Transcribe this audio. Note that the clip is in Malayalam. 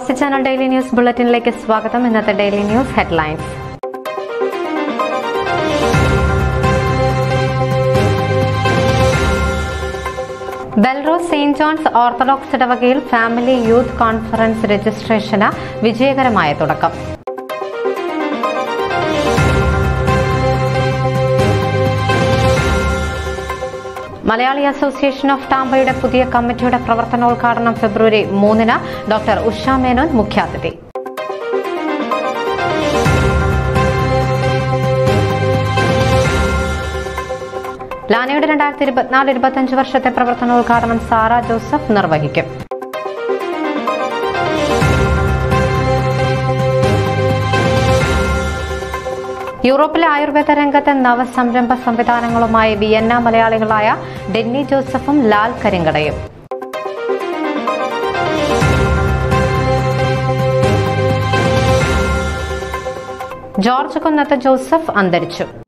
പ്രവാസി ചാനൽ ഡെയിലി ന്യൂസ് ബുള്ളറ്റിനിലേക്ക് സ്വാഗതം ഇന്നത്തെ daily news headlines Bellerose saint John's orthodox ഇടവകയിൽ ഫാമിലി യൂത്ത് കോൺഫറൻസ് രജിസ്ട്രേഷന് വിജയകരമായ തുടക്കം മലയാളി അസോസിയേഷൻ ഓഫ് ടാമ്പയുടെ പുതിയ കമ്മിറ്റിയുടെ പ്രവർത്തനോദ്ഘാടനം ഫെബ്രുവരി മൂന്നിന് ഡോക്ടർ ഉഷ മേനോൻ മുഖ്യാതിഥി ലാനയുടെ രണ്ടായിരത്തി ഇരുപത്തിനാല് ഇരുപത്തിയഞ്ച് വർഷത്തെ പ്രവർത്തനോദ്ഘാടനം സാറ ജോസഫ് നിർവഹിക്കും യൂറോപ്പിലെ ആയുർവേദ രംഗത്തെ നവസംരംഭ സംവിധാനങ്ങളുമായി വിയന്ന മലയാളികളായ ഡെന്നി ജോസഫും ലാൽ കരിങ്കടയും ജോർജ് കുന്നത്ത് ജോസഫ് അന്തരിച്ചു